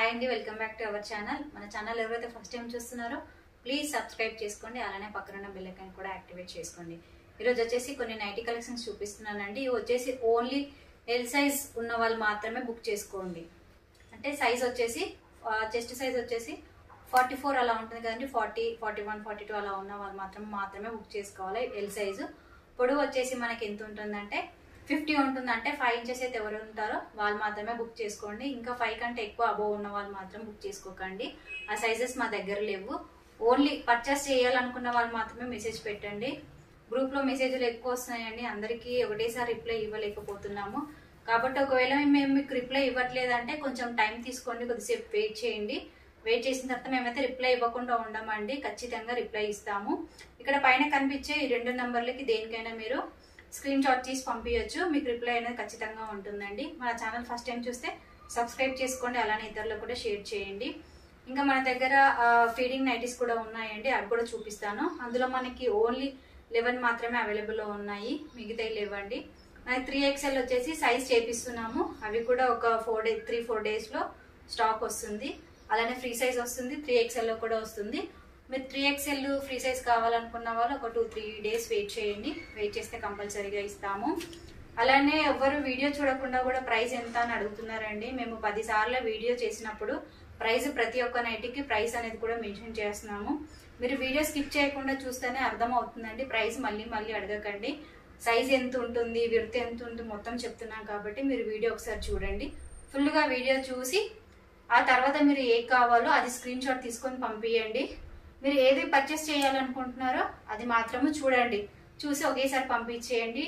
అండి welcome back to our channel మన channel ఎవరైతే ఫస్ట్ టైం చూస్తున్నారో ప్లీజ్ సబ్స్క్రైబ్ చేసుకోండి అలానే పక్కన బెల్ ఐకాన్ కూడా యాక్టివేట్ చేసుకోండి ఈరోజు వచ్చేసి కొన్ని నైటీ కలెక్షన్స్ చూపిస్తున్నానండి ఇవి వచ్చేసి ఓన్లీ ఎల్ సైజ్ ఉన్న వాళ్ళు మాత్రమే బుక్ చేసుకోండి అంటే సైజ్ వచ్చేసి చెస్ట్ సైజ్ వచ్చేసి ఫార్టీ ఫోర్ అలా ఉంటుంది కదండి forty forty one forty two అలా ఉన్న వాళ్ళు మాత్రం మాత్రమే బుక్ చేసుకోవాలి ఎల్ సైజు పొడవు వచ్చేసి మనకి ఎంత ఉంటుందంటే ఫిఫ్టీ ఉంటుంది అంటే ఫైవ్ ఇంచెస్ అయితే ఎవరు ఉంటారో వాళ్ళు మాత్రమే బుక్ చేసుకోండి ఇంకా ఫైవ్ కంటే ఎక్కువ అబోవ్ ఉన్న వాళ్ళు మాత్రం బుక్ చేసుకోకండి ఆ సైజెస్ మా దగ్గర లేవు ఓన్లీ పర్చేస్ చేయాలనుకున్న వాళ్ళు మాత్రమే మెసేజ్ పెట్టండి గ్రూప్లో మెసేజ్లు ఎక్కువ వస్తున్నాయండి అందరికీ ఒకటేసారి రిప్లై ఇవ్వలేకపోతున్నాము కాబట్టి ఒకవేళ మేము మీకు రిప్లై ఇవ్వట్లేదంటే కొంచెం టైం తీసుకోండి కొద్దిసేపు వెయిట్ చేయండి వెయిట్ చేసిన తర్వాత మేమైతే రిప్లై ఇవ్వకుండా ఉండమండి ఖచ్చితంగా రిప్లై ఇస్తాము ఇక్కడ పైన కనిపించే ఈ రెండు నంబర్లకి దేనికైనా మీరు స్క్రీన్ షాట్ తీసి పంపించవచ్చు మీకు రిప్లై అనేది ఖచ్చితంగా ఉంటుందండి మన ఛానల్ ఫస్ట్ టైం చూస్తే సబ్స్క్రైబ్ చేసుకోండి అలానే ఇతరులకు కూడా షేర్ చేయండి ఇంకా మన దగ్గర ఫీడింగ్ నైటీస్ కూడా ఉన్నాయండి అవి కూడా చూపిస్తాను అందులో మనకి ఓన్లీ లెవెన్ మాత్రమే అవైలబుల్లో ఉన్నాయి మిగతాయి లేవండి మనకి త్రీ ఎక్స్ఎల్ వచ్చేసి సైజ్ చేపిస్తున్నాము అవి కూడా ఒక ఫోర్ డే త్రీ ఫోర్ డేస్లో స్టాక్ వస్తుంది అలానే ఫ్రీ సైజ్ వస్తుంది త్రీ ఎక్స్ఎల్లో కూడా వస్తుంది మీరు త్రీ ఎక్స్ఎల్ ఫ్రీ సైజ్ కావాలనుకున్న వాళ్ళు ఒక టూ త్రీ డేస్ వెయిట్ చేయండి వెయిట్ చేస్తే కంపల్సరీగా ఇస్తాము అలానే ఎవరు వీడియో చూడకుండా కూడా ప్రైస్ ఎంత అని అడుగుతున్నారండి మేము పది సార్లు వీడియో చేసినప్పుడు ప్రైస్ ప్రతి ఒక్క నైట్కి ప్రైస్ అనేది కూడా మెన్షన్ చేస్తున్నాము మీరు వీడియో స్కిప్ చేయకుండా చూస్తేనే అర్థం అవుతుందండి ప్రైస్ మళ్ళీ మళ్ళీ అడగకండి సైజ్ ఎంత ఉంటుంది విడత ఎంత ఉంటుంది మొత్తం చెప్తున్నాం కాబట్టి మీరు వీడియో ఒకసారి చూడండి ఫుల్గా వీడియో చూసి ఆ తర్వాత మీరు ఏ కావాలో అది స్క్రీన్ షాట్ తీసుకొని పంపించండి మీరు ఏది పర్చేస్ చేయాలనుకుంటున్నారో అది మాత్రము చూడండి చూసి ఒకేసారి పంపించేయండి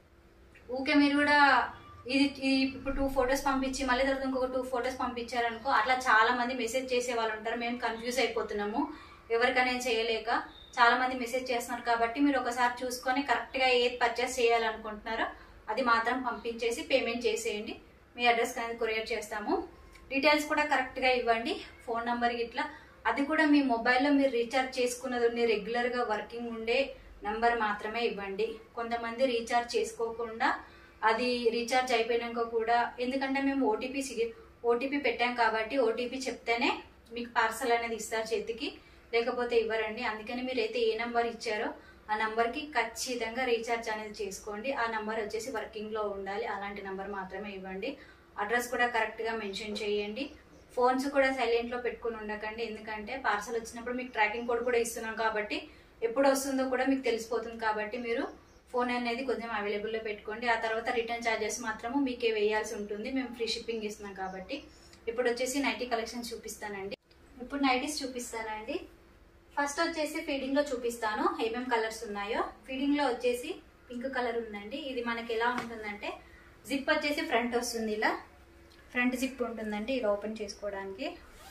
ఊకే మీరు కూడా ఇది ఇది ఇప్పుడు టూ ఫొటోస్ పంపించి మళ్ళీ తర్వాత ఇంకొక టూ ఫొటోస్ పంపించారనుకో అట్లా చాలా మంది మెసేజ్ చేసే వాళ్ళు ఉంటారు మేము కన్ఫ్యూజ్ అయిపోతున్నాము ఎవరికైనా చేయలేక చాలా మంది మెసేజ్ చేస్తున్నారు కాబట్టి మీరు ఒకసారి చూసుకొని కరెక్ట్గా ఏది పర్చేస్ చేయాలనుకుంటున్నారో అది మాత్రం పంపించేసి పేమెంట్ చేసేయండి మీ అడ్రస్ అనేది కొరియర్ చేస్తాము డీటెయిల్స్ కూడా కరెక్ట్గా ఇవ్వండి ఫోన్ నెంబర్ ఇట్లా అది కూడా మీ మొబైల్లో మీరు రీఛార్జ్ చేసుకున్నది ఉండి రెగ్యులర్గా వర్కింగ్ ఉండే నంబర్ మాత్రమే ఇవ్వండి కొంతమంది రీఛార్జ్ చేసుకోకుండా అది రీఛార్జ్ అయిపోయినాక కూడా ఎందుకంటే మేము ఓటీపీ ఓటీపీ పెట్టాం కాబట్టి ఓటీపీ చెప్తేనే మీకు పార్సల్ అనేది ఇస్తారు చేతికి లేకపోతే ఇవ్వరండి అందుకని మీరు అయితే ఏ నంబర్ ఇచ్చారో ఆ నంబర్కి ఖచ్చితంగా రీఛార్జ్ అనేది చేసుకోండి ఆ నంబర్ వచ్చేసి వర్కింగ్లో ఉండాలి అలాంటి నంబర్ మాత్రమే ఇవ్వండి అడ్రస్ కూడా కరెక్ట్గా మెన్షన్ చేయండి ఫోన్స్ కూడా సైలెంట్లో పెట్టుకుని ఉండకండి ఎందుకంటే పార్సల్ వచ్చినప్పుడు మీకు ట్రాకింగ్ కోడ్ కూడా ఇస్తున్నాం కాబట్టి ఎప్పుడు వస్తుందో కూడా మీకు తెలిసిపోతుంది కాబట్టి మీరు ఫోన్ అనేది కొంచెం అవైలబుల్లో పెట్టుకోండి ఆ తర్వాత రిటర్న్ ఛార్జెస్ మాత్రము మీకే వేయాల్సి ఉంటుంది మేము ఫ్రీ షిప్పింగ్ ఇస్తున్నాం కాబట్టి ఇప్పుడు వచ్చేసి నైటీ కలెక్షన్ చూపిస్తానండి ఇప్పుడు నైటీస్ చూపిస్తానండి ఫస్ట్ వచ్చేసి ఫీడింగ్ లో చూపిస్తాను ఏమేం కలర్స్ ఉన్నాయో ఫీడింగ్ లో వచ్చేసి పింక్ కలర్ ఉందండి ఇది మనకి ఎలా ఉంటుందంటే జిప్ వచ్చేసి ఫ్రంట్ వస్తుంది ఇలా ఫ్రంట్ జిప్ ఉంటుందండి ఇలా ఓపెన్ చేసుకోవడానికి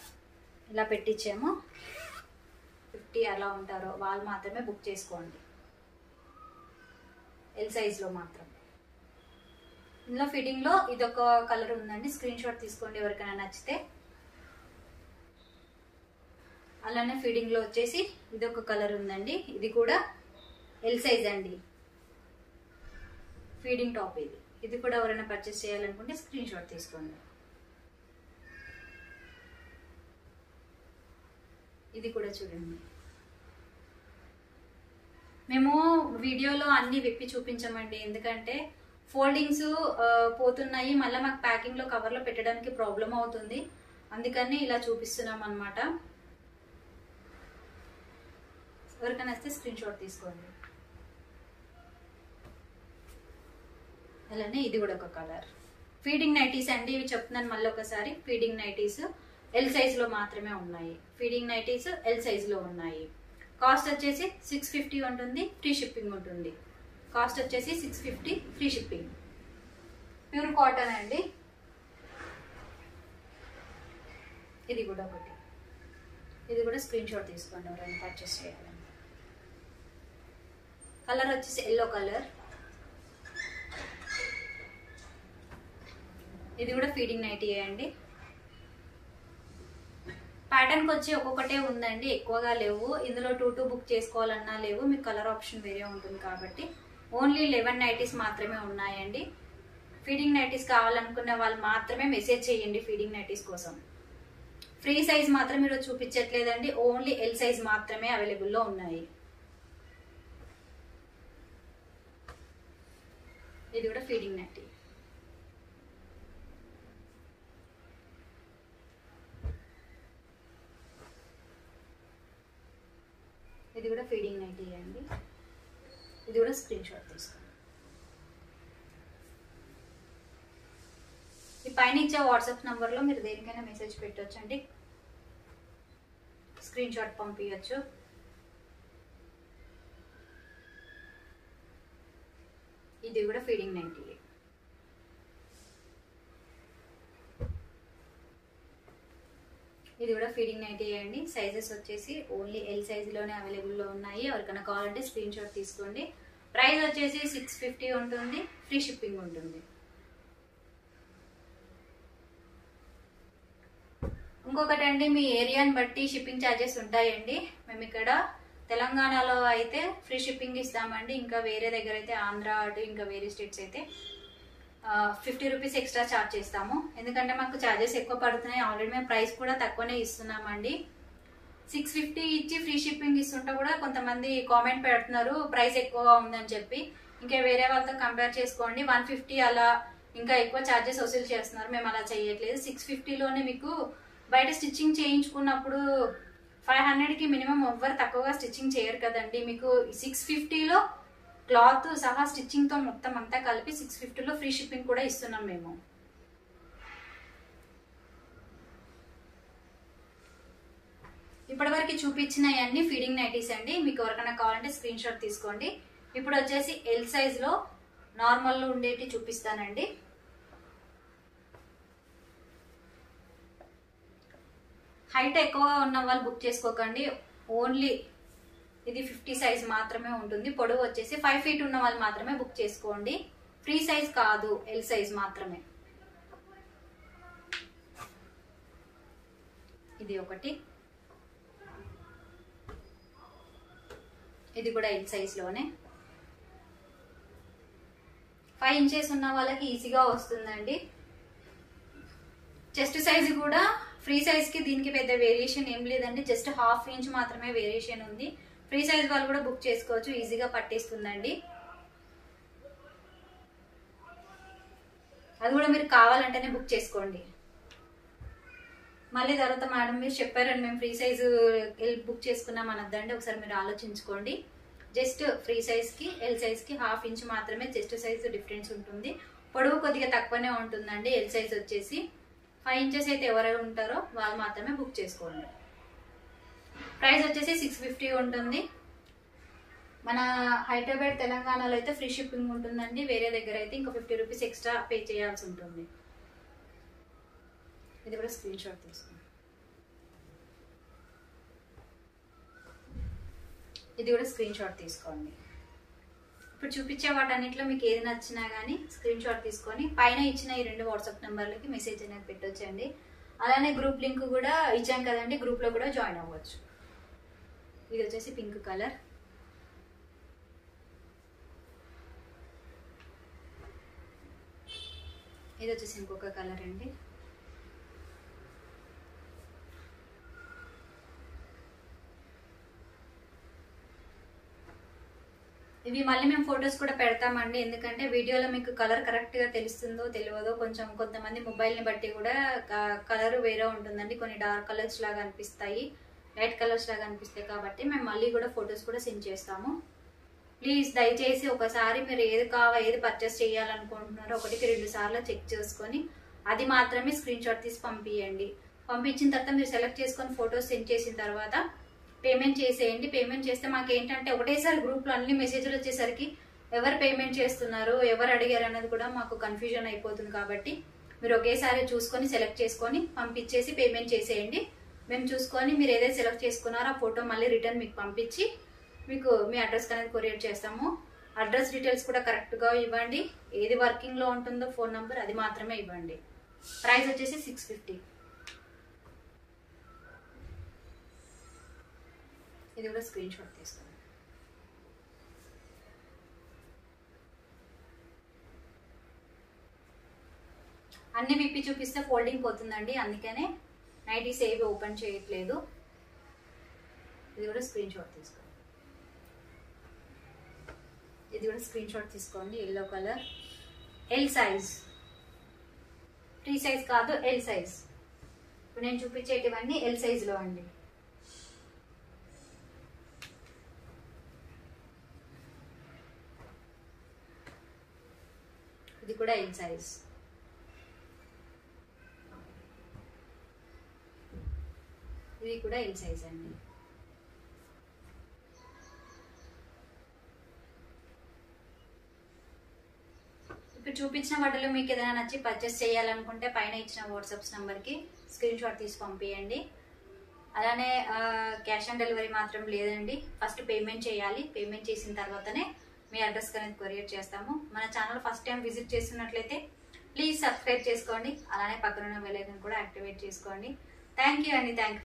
ఇలా పెట్టించాము ఫిఫ్టీ అలా ఉంటారో వాళ్ళు మాత్రమే బుక్ చేసుకోండి ఎల్ సైజ్లో మాత్రం ఇందులో ఫిట్టింగ్లో ఇదొక కలర్ ఉందండి స్క్రీన్ షాట్ తీసుకోండి ఎవరికైనా నచ్చితే అలానే ఫీడింగ్లో వచ్చేసి ఇదొక కలర్ ఉందండి ఇది కూడా ఎల్ సైజ్ అండి ఫీడింగ్ టాప్ ఇది ఇది కూడా ఎవరైనా పర్చేస్ చేయాలనుకుంటే స్క్రీన్ షాట్ తీసుకోండి ఇది కూడా చూడండి మేము వీడియోలో అన్ని విప్పి చూపించమండి ఎందుకంటే ఫోల్డింగ్స్ పోతున్నాయి మళ్ళీ మాకు ప్యాకింగ్లో కవర్లో పెట్టడానికి ప్రాబ్లం అవుతుంది అందుకని ఇలా చూపిస్తున్నాం అనమాట ఎవరికైనా వస్తే స్క్రీన్ షాట్ తీసుకోండి అలానే ఇది కూడా ఒక కలర్ ఫీడింగ్ నైటీస్ అండి ఇవి చెప్తున్నాను మళ్ళీ ఒకసారి ఫీడింగ్ నైటీస్ ఎల్ సైజ్లో మాత్రమే ఉన్నాయి ఫీడింగ్ నైటీస్ ఎల్ సైజ్లో ఉన్నాయి కాస్ట్ వచ్చేసి సిక్స్ ఫిఫ్టీ ఉంటుంది ఫ్రీ షిప్పింగ్ ఉంటుంది కాస్ట్ వచ్చేసి six fifty free shipping pure cotton అండి ఇది కూడా ఒకటి ఇది కూడా స్క్రీన్ షాట్ తీసుకోండి ఎవరైనా పర్చేస్ చేయాలని కలర్ వచ్చేసి ఎల్లో కలర్ ఇది కూడా ఫీడింగ్ నైటీ అండి ప్యాటర్న్కి వచ్చి ఒక్కొక్కటే ఉందండి ఎక్కువగా లేవు ఇందులో టూ టూ బుక్ చేసుకోవాలన్నా లేవు మీకు కలర్ ఆప్షన్ వేరే ఉంటుంది కాబట్టి ఓన్లీ లెవెన్ నైటీస్ మాత్రమే ఉన్నాయండి ఫీడింగ్ నైటీస్ కావాలనుకునే వాళ్ళు మాత్రమే మెసేజ్ చేయండి ఫీడింగ్ నైటీస్ కోసం ఫ్రీ సైజ్ మాత్రం మీరు చూపించట్లేదండి ఓన్లీ ఎల్ సైజ్ మాత్రమే అవైలబుల్లో ఉన్నాయి ఇది కూడా ఫీడింగ్ నట్టి ఇది కూడా ఫీడింగ్ నైటీ అండి ఇది కూడా స్క్రీన్ షాట్ తీసుకోండి ఈ పైన ఇచ్చే వాట్సాప్ నంబర్లో మీరు దేనికైనా మెసేజ్ పెట్టవచ్చు అండి స్క్రీన్ షాట్ పంపించవచ్చు ఇది కూడా ఫీడింగ్ నైంటీ ఇది కూడా ఫీడింగ్ నైంటీ అండి సైజెస్ వచ్చేసి ఓన్లీ ఎల్ సైజులోనే అవైలబుల్లో ఉన్నాయి ఎవరికైనా కావాలంటే స్క్రీన్ షాట్ తీసుకోండి ప్రైస్ వచ్చేసి సిక్స్ ఫిఫ్టీ ఉంటుంది ఫ్రీ షిప్పింగ్ ఉంటుంది ఇంకొకటి అండి మీ ఏరియాని బట్టి షిప్పింగ్ ఛార్జెస్ ఉంటాయండి మేము ఇక్కడ తెలంగాణలో అయితే ఫ్రీ షిప్పింగ్ ఇస్తామండి ఇంకా వేరే దగ్గర అయితే ఆంధ్ర అటు ఇంకా వేరే స్టేట్స్ అయితే ఫిఫ్టీ రూపీస్ ఎక్స్ట్రా ఛార్జ్ చేస్తాము ఎందుకంటే మాకు ఛార్జెస్ ఎక్కువ పడుతున్నాయి ఆల్రెడీ మేము ప్రైస్ కూడా తక్కువనే ఇస్తున్నామండి సిక్స్ ఫిఫ్టీ ఇచ్చి ఫ్రీ షిప్పింగ్ ఇస్తుంటే కూడా కొంతమంది కామెంట్ పెడుతున్నారు ప్రైస్ ఎక్కువగా ఉందని చెప్పి ఇంకా వేరే వాళ్ళతో కంపేర్ చేసుకోండి వన్ ఫిఫ్టీ అలా ఇంకా ఎక్కువ ఛార్జెస్ వసూలు చేస్తున్నారు మేము అలా చేయట్లేదు సిక్స్ ఫిఫ్టీలోనే మీకు బయట స్టిచ్చింగ్ చేయించుకున్నప్పుడు ఫైవ్ హండ్రెడ్కి మినిమం ఎవ్వరు తక్కువగా స్టిచ్చింగ్ చేయరు కదండి మీకు సిక్స్ ఫిఫ్టీలో క్లాత్ సహా స్టిచ్చింగ్తో మొత్తం అంతా కలిపి సిక్స్ ఫిఫ్టీలో ఫ్రీ షిప్పింగ్ కూడా ఇస్తున్నాం మేము ఇప్పటివరకు చూపించినవన్నీ ఫీడింగ్ నైటీస్ అండి మీకు ఎవరికైనా కావాలంటే స్క్రీన్ షాట్ తీసుకోండి ఇప్పుడు వచ్చేసి ఎల్ సైజ్లో నార్మల్లో ఉండేటి చూపిస్తానండి హైట్ ఎక్కువగా ఉన్న వాళ్ళు బుక్ చేసుకోకండి ఓన్లీ ఇది ఫిఫ్టీ సైజ్ మాత్రమే ఉంటుంది పొడవు వచ్చేసి ఫైవ్ ఫీట్ ఉన్న వాళ్ళు మాత్రమే బుక్ చేసుకోండి ఫ్రీ సైజ్ కాదు ఎల్ సైజ్ మాత్రమే ఇది ఒకటి ఇది కూడా ఎల్ సైజ్లోనే ఫైవ్ ఇంచెస్ ఉన్న వాళ్ళకి ఈజీగా వస్తుందండి చెస్ట్ సైజ్ కూడా ఫ్రీ సైజ్ కి దీనికి పెద్ద వేరియేషన్ ఏం లేదండి జస్ట్ హాఫ్ ఇంచ్ మాత్రమే వేరియేషన్ ఉంది ఫ్రీ సైజ్ వాళ్ళు కూడా బుక్ చేసుకోవచ్చు ఈజీగా పట్టేస్తుందండి అది కూడా మీరు కావాలంటేనే బుక్ చేసుకోండి మళ్ళీ తర్వాత మేడం మీరు చెప్పారండి మేము ఫ్రీ సైజు బుక్ చేసుకున్నాం అనొద్దండి ఒకసారి మీరు ఆలోచించుకోండి జస్ట్ ఫ్రీ సైజ్కి ఎల్ సైజ్కి హాఫ్ ఇంచ్ మాత్రమే చెస్ట్ సైజ్ డిఫరెన్స్ ఉంటుంది పొడవు కొద్దిగా తక్కువనే ఉంటుందండి ఎల్ సైజ్ వచ్చేసి ఫైవ్ ఇంచెస్ అయితే ఎవరు ఉంటారో వాళ్ళు మాత్రమే బుక్ చేసుకోండి ప్రైస్ వచ్చేసి సిక్స్ ఫిఫ్టీ ఉంటుంది మన హైదరాబాద్ తెలంగాణలో అయితే ఫ్రీ షిప్పింగ్ ఉంటుందండి వేరే దగ్గర అయితే ఇంకా ఫిఫ్టీ రూపీస్ ఎక్స్ట్రా పే చేయాల్సి ఉంటుంది ఇది కూడా స్క్రీన్ షాట్ తీసుకోండి ఇది కూడా స్క్రీన్ షాట్ తీసుకోండి ఇప్పుడు చూపించే వాటన్నిటిలో మీకు ఏది నచ్చినా కానీ స్క్రీన్ షాట్ తీసుకొని పైన ఇచ్చిన ఈ రెండు వాట్సాప్ నెంబర్లకి మెసేజ్ అనేది పెట్టొచ్చండి అలానే గ్రూప్ లింక్ కూడా ఇచ్చాం కదండి గ్రూప్లో కూడా జాయిన్ అవ్వచ్చు ఇది వచ్చేసి పింక్ కలర్ ఇది వచ్చేసి ఇంకొక కలర్ అండి ఇవి మళ్ళీ మేము ఫొటోస్ కూడా పెడతామండి ఎందుకంటే వీడియోలో మీకు కలర్ కరెక్ట్గా తెలుస్తుందో తెలియదో కొంచెం కొంతమంది మొబైల్ని బట్టి కూడా కలర్ వేరే ఉంటుందండి కొన్ని డార్క్ కలర్స్ లాగా అనిపిస్తాయి లైట్ కలర్స్ లాగా అనిపిస్తాయి కాబట్టి మేము మళ్ళీ కూడా ఫొటోస్ కూడా సెండ్ చేస్తాము ప్లీజ్ దయచేసి ఒకసారి మీరు ఏది కావా ఏది పర్చేస్ చేయాలనుకుంటున్నారో ఒకటికి రెండు సార్లు చెక్ చేసుకొని అది మాత్రమే స్క్రీన్ షాట్ తీసి పంపించండి పంపించిన తర్వాత మీరు సెలెక్ట్ చేసుకొని ఫొటోస్ సెండ్ చేసిన తర్వాత పేమెంట్ చేసేయండి పేమెంట్ చేస్తే మాకు ఏంటంటే ఒకటేసారి గ్రూప్లో అన్ని మెసేజ్లు వచ్చేసరికి ఎవరు పేమెంట్ చేస్తున్నారు ఎవరు అడిగారు అన్నది కూడా మాకు కన్ఫ్యూజన్ అయిపోతుంది కాబట్టి మీరు ఒకేసారి చూసుకొని సెలెక్ట్ చేసుకొని పంపించేసి పేమెంట్ చేసేయండి మేము చూసుకొని మీరు ఏదైతే సెలెక్ట్ చేసుకున్నారో ఆ ఫోటో మళ్ళీ రిటర్న్ మీకు పంపించి మీకు మీ అడ్రస్ అనేది కొరియర్ చేస్తాము అడ్రస్ డీటెయిల్స్ కూడా కరెక్ట్గా ఇవ్వండి ఏది వర్కింగ్లో ఉంటుందో ఫోన్ నెంబర్ అది మాత్రమే ఇవ్వండి ప్రైస్ వచ్చేసి సిక్స్ ఫిఫ్టీ ఇది కూడా స్క్రీన్ షాట్ తీసుకోండి అన్ని విప్పి చూపిస్తే ఫోల్డింగ్ పోతుందండి అందుకనే నైటీస్ ఏవి ఓపెన్ చేయట్లేదు ఇది కూడా స్క్రీన్ షాట్ తీసుకోండి ఇది కూడా స్క్రీన్ షాట్ తీసుకోండి yellow colour L size three size కాదు ఎల్ సైజ్ ఇప్పుడు నేను చూపించేటివన్నీ ఎల్ సైజ్లో అండి ఇది కూడా ఎల్ సైజ్ ఇది కూడా ఎల్ సైజ్ అండి ఇప్పుడు చూపించిన వాటిలో మీకు ఏదైనా నచ్చి పర్చేస్ చేయాలనుకుంటే పైన ఇచ్చిన వాట్సాప్స్ నెంబర్కి స్క్రీన్ షాట్ తీసి పంపించండి అలానే క్యాష్ ఆన్ డెలివరీ మాత్రం లేదండి ఫస్ట్ పేమెంట్ చేయాలి పేమెంట్ చేసిన తర్వాతనే మీ అడ్రస్కి అనేది కొరియర్ చేస్తాము మన ఛానల్ ఫస్ట్ టైం విజిట్ చేస్తున్నట్లయితే ప్లీజ్ సబ్స్క్రైబ్ చేసుకోండి అలానే పక్కన ఉన్న బెల్ ఐకన్ కూడా యాక్టివేట్ చేసుకోండి థ్యాంక్ యూ అండి థ్యాంక్